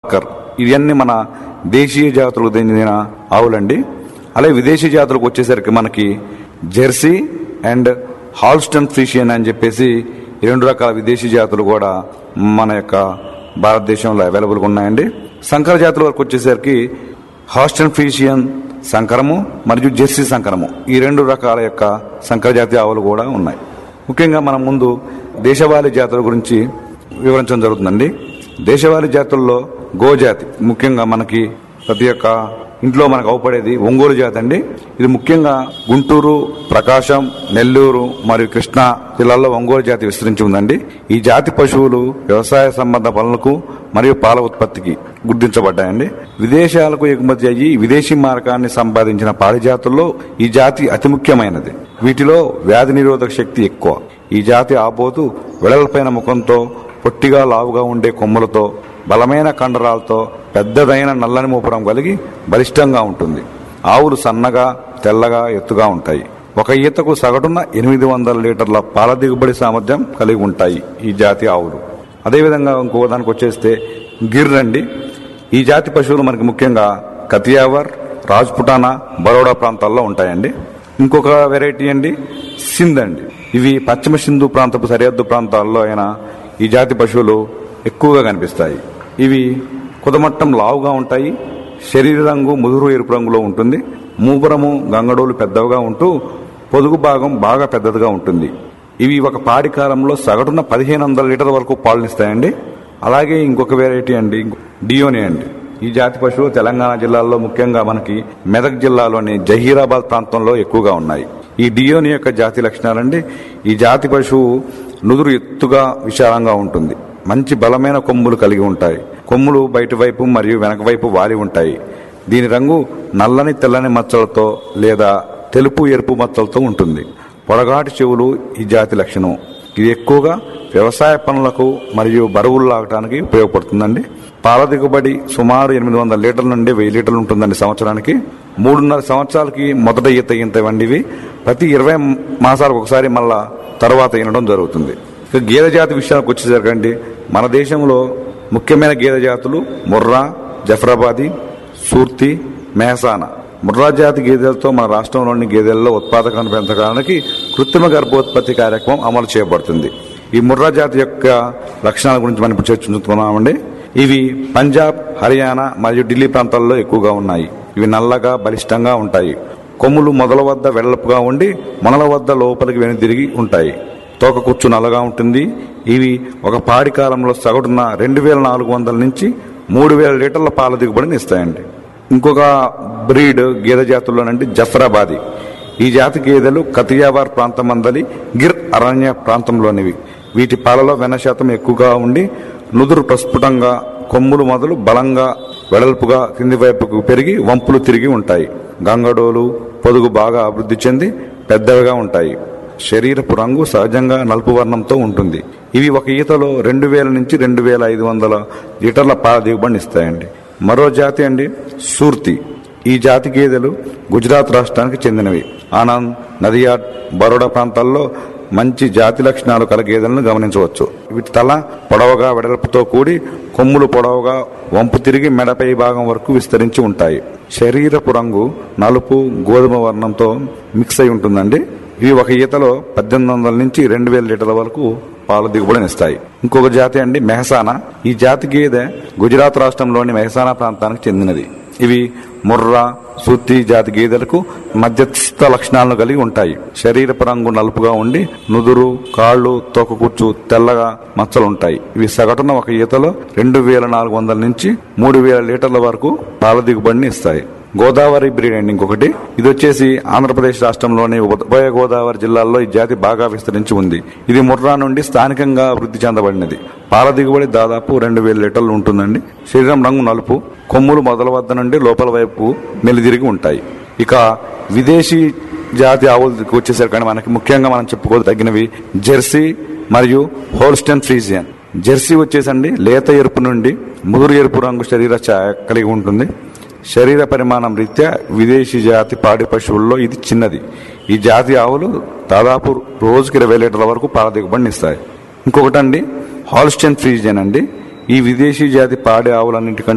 Parker ఇవన్నీ మన దేశీయ జాతులకు చెందిన ఆవులండి అలాగే విదేశీ జాతులకు వచ్చేసరికి మనకి జెర్సీ అండ్ హాల్స్టన్ ఫ్రీషియన్ అని చెప్పేసి ఈ రెండు రకాల విదేశీ జాతులు కూడా మన యొక్క భారతదేశంలో అవైలబుల్గా ఉన్నాయండి సంకర జాతుల వరకు వచ్చేసరికి హాస్టన్ ఫ్రీషియన్ సంకరము మరియు జెర్సీ సంకరము ఈ రెండు రకాల యొక్క సంకర జాతి ఆవులు కూడా ఉన్నాయి ముఖ్యంగా మనం ముందు దేశవాళీ జాతుల గురించి వివరించడం జరుగుతుందండి దేశవాళీ జాతుల్లో గోజాతి ముఖ్యంగా మనకి ప్రతి ఒక్క ఇంట్లో మనకు అవపడేది ఒంగోలు జాతి అండి ఇది ముఖ్యంగా గుంటూరు ప్రకాశం నెల్లూరు మరియు కృష్ణా జిల్లాల్లో ఒంగోలు జాతి విస్తరించి ఉందండి ఈ జాతి పశువులు వ్యవసాయ సంబంధ పనులకు మరియు పాల ఉత్పత్తికి గుర్తించబడ్డాయండి విదేశాలకు ఎగుమతి అయ్యి విదేశీ మార్గాన్ని సంపాదించిన పాడి జాతుల్లో ఈ జాతి అతి ముఖ్యమైనది వీటిలో వ్యాధి నిరోధక శక్తి ఎక్కువ ఈ జాతి ఆబోతు వెడల్పైన ముఖంతో పొట్టిగా లావుగా ఉండే కొమ్ములతో బలమైన కండరాలతో పెద్దదైన నల్లని మూపురం కలిగి బలిష్టంగా ఉంటుంది ఆవులు సన్నగా తెల్లగా ఎత్తుగా ఉంటాయి ఒక ఈతకు సగటున ఎనిమిది వందల లీటర్ల పాల దిగుబడి సామర్థ్యం కలిగి ఉంటాయి ఈ జాతి ఆవులు అదేవిధంగా ఇంకో దానికి వచ్చేస్తే గిర్ అండి ఈ జాతి పశువులు మనకి ముఖ్యంగా కతియావర్ రాజ్పుటానా బరోడా ప్రాంతాల్లో ఉంటాయండి ఇంకొక వెరైటీ అండి సింధ్ అండి ఇవి పశ్చిమ సింధు ప్రాంతపు సరిహద్దు ప్రాంతాల్లో అయినా ఈ జాతి పశువులు ఎక్కువగా కనిపిస్తాయి ఇవి కుదమట్టం లావుగా ఉంటాయి శరీర రంగు ముదురు ఎరుపు రంగులో ఉంటుంది మూపురము గంగడోలు పెద్దవిగా ఉంటూ పొదుగు భాగం బాగా పెద్దదిగా ఉంటుంది ఇవి ఒక పాడి కాలంలో సగటున పదిహేను వందల లీటర్ల వరకు పాలనిస్తాయండి అలాగే ఇంకొక వెరైటీ అండి డియోని అండి ఈ జాతి పశువు తెలంగాణ జిల్లాల్లో ముఖ్యంగా మనకి మెదక్ జిల్లాలోని జహీరాబాద్ ప్రాంతంలో ఎక్కువగా ఉన్నాయి ఈ డియోని యొక్క జాతి లక్షణాలండి ఈ జాతి పశువు నుదురు ఎత్తుగా విశాలంగా ఉంటుంది మంచి బలమైన కొమ్ములు కలిగి ఉంటాయి కొమ్ములు బయటి వైపు మరియు వెనక వైపు వాలి ఉంటాయి దీని రంగు నల్లని తెల్లని మచ్చలతో లేదా తెలుపు ఎరుపు మచ్చలతో ఉంటుంది పొడగాటి చెవులు ఈ జాతి లక్షణం ఇది ఎక్కువగా వ్యవసాయ పనులకు మరియు బరువులు లాగడానికి ఉపయోగపడుతుందండి పాల దిగుబడి సుమారు ఎనిమిది వందల లీటర్ల నుండి వెయ్యి లీటర్లు ఉంటుందండి సంవత్సరానికి మూడున్నర సంవత్సరాలకి మొదట ఈత ఈత వండివి ప్రతి ఇరవై మాసాలకు ఒకసారి మళ్ళా తర్వాత ఈనడం జరుగుతుంది ఇక గేదె జాతి విషయానికి వచ్చేసరికండి మన దేశంలో ముఖ్యమైన గేదె జాతులు ముర్రా జఫరాబాది సూర్తి మెహసానా ముర్రా జాతి గేదెలతో మన రాష్ట్రంలోని గేదెల్లో ఉత్పాదకాన్ని పెంచడానికి కృత్రిమ గర్భోత్పత్తి కార్యక్రమం అమలు చేయబడుతుంది ఈ ముర్రా జాతి యొక్క లక్షణాల గురించి మనం ఇప్పుడు చర్చించుకున్నామండి ఇవి పంజాబ్ హర్యానా మరియు ఢిల్లీ ప్రాంతాల్లో ఎక్కువగా ఉన్నాయి ఇవి నల్లగా బలిష్టంగా ఉంటాయి కొమ్ములు మొదల వద్ద వెడల్పుగా ఉండి మొనల వద్ద లోపలికి వెనుదిరిగి ఉంటాయి తోక కుచ్చు నల్లగా ఉంటుంది ఇవి ఒక పాడి కాలంలో సగటున రెండు వేల నాలుగు వందల నుంచి మూడు వేల లీటర్ల పాల దిగుబడిని ఇస్తాయండి ఇంకొక బ్రీడ్ గేదె జాతుల్లోనండి జఫరాబాది ఈ జాతి గేదెలు కతియావార్ ప్రాంతమందలి గిర్ అరణ్య ప్రాంతంలోనివి వీటి పాలలో వెన్న శాతం ఎక్కువగా ఉండి నుదురు ప్రస్ఫుటంగా కొమ్ములు మొదలు బలంగా వెడల్పుగా కింది వైపుకు పెరిగి వంపులు తిరిగి ఉంటాయి గంగడోలు పొదుగు బాగా అభివృద్ధి చెంది పెద్దవిగా ఉంటాయి శరీరపు రంగు సహజంగా నలుపు వర్ణంతో ఉంటుంది ఇవి ఒక ఈతలో రెండు వేల నుంచి రెండు వేల ఐదు వందల లీటర్ల పాల దిగుబడిని ఇస్తాయండి మరో జాతి అండి సూర్తి ఈ జాతి గేదెలు గుజరాత్ రాష్ట్రానికి చెందినవి ఆనంద్ నదియాడ్ బరోడా ప్రాంతాల్లో మంచి జాతి లక్షణాలు కల గేదెలను గమనించవచ్చు వీటి తల పొడవుగా వెడల్పుతో కూడి కొమ్ములు పొడవుగా వంపు తిరిగి మెడపై భాగం వరకు విస్తరించి ఉంటాయి శరీరపు రంగు నలుపు గోధుమ వర్ణంతో మిక్స్ అయి ఉంటుందండి ఇవి ఒక ఈతలో పద్దెనిమిది వందల నుంచి రెండు వేల లీటర్ల వరకు పాల దిగుబడిని ఇస్తాయి ఇంకొక జాతి అండి మెహసానా ఈ జాతి గేదె గుజరాత్ రాష్ట్రంలోని మెహసానా ప్రాంతానికి చెందినది ఇవి ముర్రా సూతి జాతి గేదెలకు మధ్యస్థ లక్షణాలను కలిగి ఉంటాయి శరీరపు రంగు నలుపుగా ఉండి నుదురు కాళ్ళు తోకకుచ్చు తెల్లగా మచ్చలుంటాయి ఇవి సగటున ఒక ఈతలో రెండు వేల నాలుగు వందల నుంచి మూడు వేల లీటర్ల వరకు పాల దిగుబడిని ఇస్తాయి గోదావరి బ్రీడ్ అండి ఇంకొకటి ఇది వచ్చేసి ఆంధ్రప్రదేశ్ రాష్ట్రంలోని ఉభయ గోదావరి జిల్లాల్లో ఈ జాతి బాగా విస్తరించి ఉంది ఇది ముర్రా నుండి స్థానికంగా అభివృద్ధి చెందబడినది పాల దిగుబడి దాదాపు రెండు వేల లీటర్లు ఉంటుందండి శరీరం రంగు నలుపు కొమ్ములు మొదల వద్ద నుండి లోపల వైపు మెలిదిరిగి ఉంటాయి ఇక విదేశీ జాతి ఆవులకు వచ్చేసరికి మనకి ముఖ్యంగా మనం చెప్పుకోదగినవి జెర్సీ మరియు హోల్స్టన్ ఫ్రీజియన్ జెర్సీ వచ్చేసండి లేత ఎరుపు నుండి ముదురు ఎరుపు రంగు శరీర ఛాయ కలిగి ఉంటుంది శరీర పరిమాణం రీత్యా విదేశీ జాతి పాడి పశువుల్లో ఇది చిన్నది ఈ జాతి ఆవులు దాదాపు రోజుకి ఇరవై లీటర్ల వరకు పాల దిగుబడిని ఇస్తాయి ఇంకొకటండి హాల్స్టన్ ఫ్రీజియన్ అండి ఈ విదేశీ జాతి పాడి ఆవులన్నింటికంటే